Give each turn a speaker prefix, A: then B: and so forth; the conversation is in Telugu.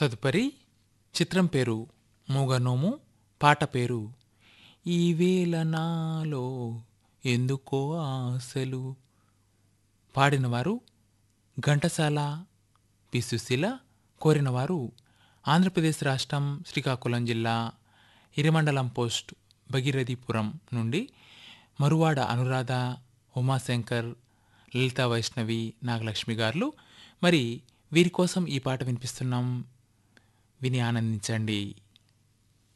A: తదుపరి చిత్రం పేరు మూగనోము పాట పేరు ఈ వేళ నాలో ఎందుకో ఆశలు పాడినవారు ఘంటసాల పి సుశీల కోరినవారు ఆంధ్రప్రదేశ్ రాష్ట్రం శ్రీకాకుళం జిల్లా ఇరిమండలం పోస్ట్ భగీరథీపురం నుండి మరువాడ అనురాధ ఉమాశంకర్ లలితా వైష్ణవి నాగలక్ష్మి గారు మరి వీరి కోసం ఈ పాట వినిపిస్తున్నాం విని ఆనందించండి